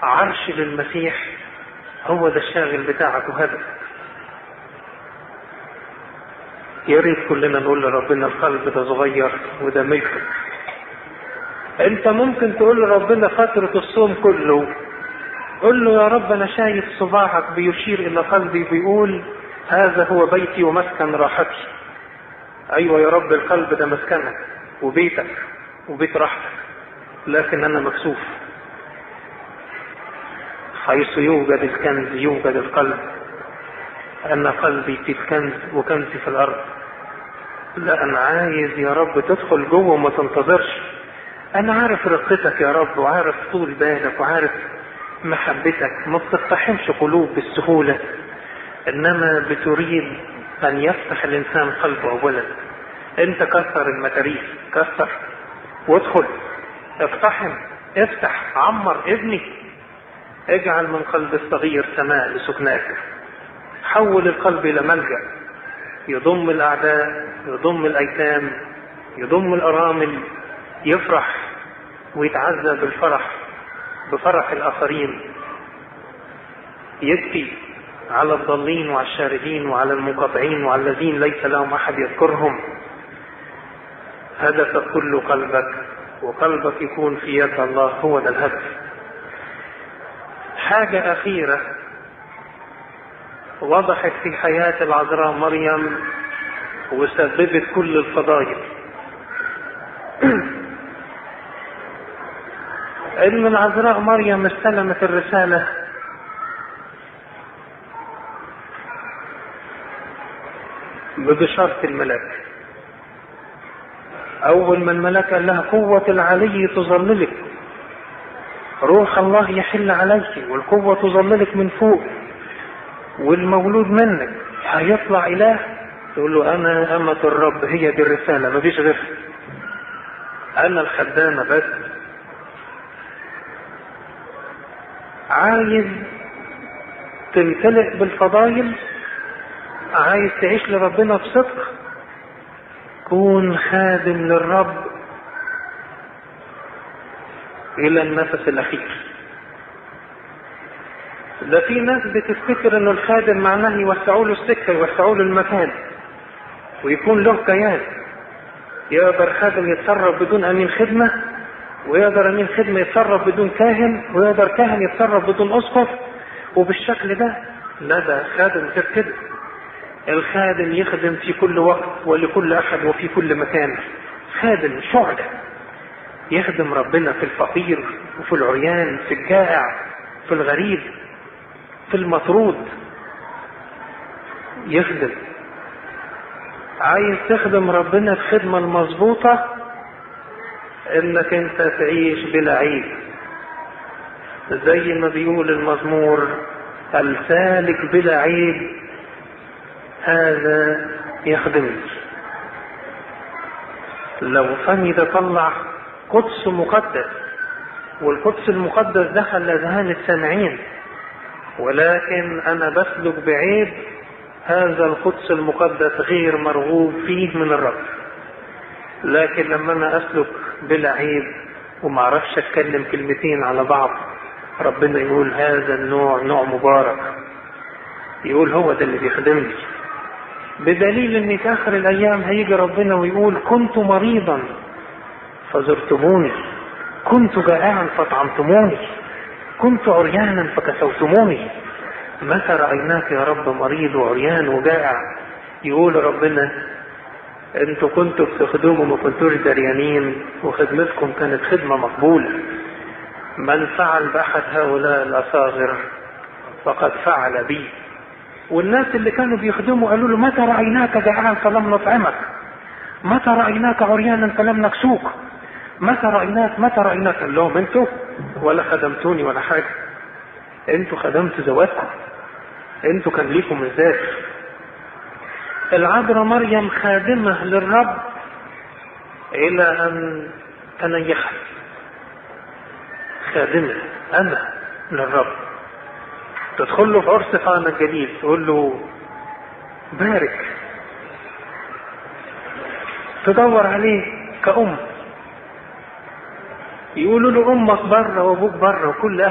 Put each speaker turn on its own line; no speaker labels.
عرش للمسيح هو ده الشاغل بتاعك وهدفك يا ريت كلنا نقول لربنا القلب ده صغير وده ملكك انت ممكن تقول لربنا فترة الصوم كله قل له يا رب انا شايف صباعك بيشير الى قلبي بيقول هذا هو بيتي ومسكن راحتي ايوه يا رب القلب ده مسكنك وبيتك وبيت راحتك لكن انا مكسوف حيث يوجد الكنز يوجد القلب أن قلبي في الكنز وكنزي في الأرض لا أنا عايز يا رب تدخل جوه وما تنتظرش أنا عارف رقتك يا رب وعارف طول بالك وعارف محبتك ما بتقتحمش قلوب بالسهولة إنما بتريد أن يفتح الإنسان قلبه أولا أنت كسر المتاريخ كسر وادخل اقتحم افتح عمر ابني اجعل من قلب الصغير سماء لسكناك حول القلب الى ملجا يضم الاعداء يضم الايتام يضم الارامل يفرح ويتعزى بالفرح بفرح الاخرين يبكي على الضالين وعلى الشاردين وعلى المنقطعين وعلى الذين ليس لهم احد يذكرهم هدفك كل قلبك وقلبك يكون في يد الله هو ده الهدف حاجة أخيرة وضحت في حياة العذراء مريم وسببت كل الفضائل ان العذراء مريم استلمت الرسالة ببشارة الملاك اول ما الملاك قال لها قوة العلي تظللك روح الله يحل عليك والقوة تظللك من فوق والمولود منك هيطلع اله تقول له انا امة الرب هي دي الرسالة مفيش غيرها انا الخدامة بس عايز تمتلئ بالفضايل عايز تعيش لربنا بصدق كون خادم للرب الى النفس الاخير ده في ناس بتفتكر ان الخادم معناه يوسعوا له السكه يوسعوا له المكان ويكون له كيان يقدر خادم يتصرف بدون امين خدمه ويقدر امين خدمه يتصرف بدون كاهن ويقدر كاهن يتصرف بدون اسقف وبالشكل ده لا ده خادم غير كده الخادم يخدم في كل وقت ولكل احد وفي كل مكان خادم شعلة يخدم ربنا في الفقير وفي العريان في الجائع في الغريب في المطرود يخدم عايز تخدم ربنا الخدمة المظبوطة انك انت تعيش بلا عيب زي ما بيقول المزمور السالك بلا عيب هذا يخدمني لو فمي ده طلع قدس مقدس والقدس المقدس دخل اذهان السامعين ولكن انا بسلك بعيب هذا القدس المقدس غير مرغوب فيه من الرب لكن لما انا اسلك بلا عيب وما اعرفش اتكلم كلمتين على بعض ربنا يقول هذا النوع نوع مبارك يقول هو ده اللي بيخدمني بدليل ان في اخر الايام هيجي ربنا ويقول كنت مريضا فزرتموني كنت جائعا فطعمتموني كنت عريانا فكسوتموني متى رأيناك يا رب مريض وعريان وجائع يقول ربنا انتوا كنتوا بتخدموا ما كنتوش دريانين وخدمتكم كانت خدمة مقبولة من فعل بأحد هؤلاء الأصاغر فقد فعل بي والناس اللي كانوا بيخدموا قالوا له متى رأيناك جائعا فلم نطعمك متى رأيناك عريانا فلم نكسوك متى رأيناك متى رأيناك قال لهم انتوا ولا خدمتوني ولا حاجة انتوا خدمتوا ذواتكم انتوا كان ليكم الذات العذراء مريم خادمة للرب إلى أن تنيحت خادمة أنا للرب تدخل له في عرس قانا الجليل تقول له بارك تدور عليه كأم يقولوا له أمك بره وأبوك بره وكل